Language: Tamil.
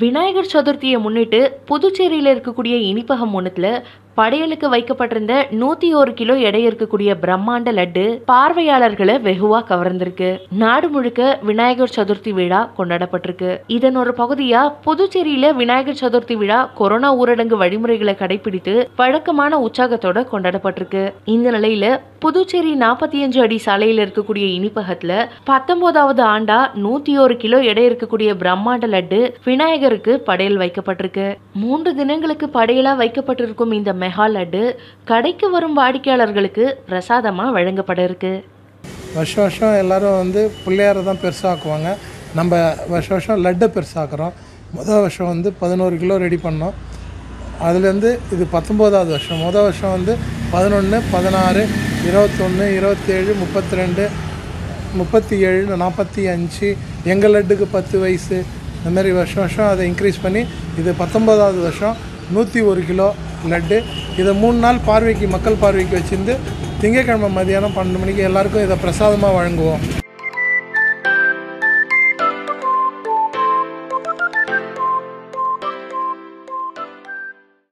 விநாயகர் சதுர்த்தியை முன்னிட்டு புதுச்சேரியில் இருக்கக்கூடிய இனிப்பகம் ஒன்றுத்துல படையலுக்கு வைக்கப்பட்டிருந்த நூத்தி ஒரு கிலோ எடை இருக்கக்கூடிய பிரம்மாண்ட லட்டு பார்வையாளர்களை வெகுவா கவர்ந்திருக்கு நாடு முழுக்க விநாயகர் சதுர்த்தி விழா கொண்டாடப்பட்டிருக்கு இதன் ஒரு பகுதியா புதுச்சேரியில விநாயகர் சதுர்த்தி விழா கொரோனா ஊரடங்கு வழிமுறைகளை கடைபிடித்து வழக்கமான உற்சாகத்தோட கொண்டாடப்பட்டிருக்கு இந்த நிலையில புதுச்சேரி நாற்பத்தி அஞ்சு அடி சாலையில் இருக்கக்கூடிய இனிப்பகத்துல பத்தொன்பதாவது ஆண்டா நூத்தி ஒரு கிலோ எடை இருக்கக்கூடிய பிரம்மாண்ட லட்டு விநாயகருக்கு படையல் வைக்கப்பட்டிருக்கு மூன்று தினங்களுக்கு படையலா வைக்கப்பட்டிருக்கும் இந்த மெகா லட்டு கடைக்கு வரும் வாடிக்கையாளர்களுக்கு பிரசாதமா வழங்கப்பட இருக்கு வருஷம் வருஷம் எல்லாரும் வந்து பிள்ளையாரை தான் பெருசாக்குவாங்க நம்ம வருஷம் வருஷம் லட்டை பெருசாக்குறோம் முதல் வருஷம் வந்து பதினோரு கிலோ ரெடி பண்ணோம் அதுலேருந்து இது பத்தொம்போதாவது வருஷம் முதல் வருஷம் வந்து பதினொன்று பதினாறு இருபத்தொன்று இருபத்தேழு முப்பத்தி ரெண்டு முப்பத்தி ஏழு நாற்பத்தி அஞ்சு எங்கள் லட்டுக்கு பத்து வயசு இந்த மாதிரி வருஷம் வருஷம் அதை இன்க்ரீஸ் பண்ணி இது பத்தொம்போதாவது வருஷம் நூற்றி ஒரு கிலோ லட்டு இதை மூணு நாள் பார்வைக்கு மக்கள் பார்வைக்கு வச்சிருந்து திங்கட்கிழமை மதியானம் பன்னெண்டு மணிக்கு எல்லாருக்கும் இதை பிரசாதமாக வழங்குவோம்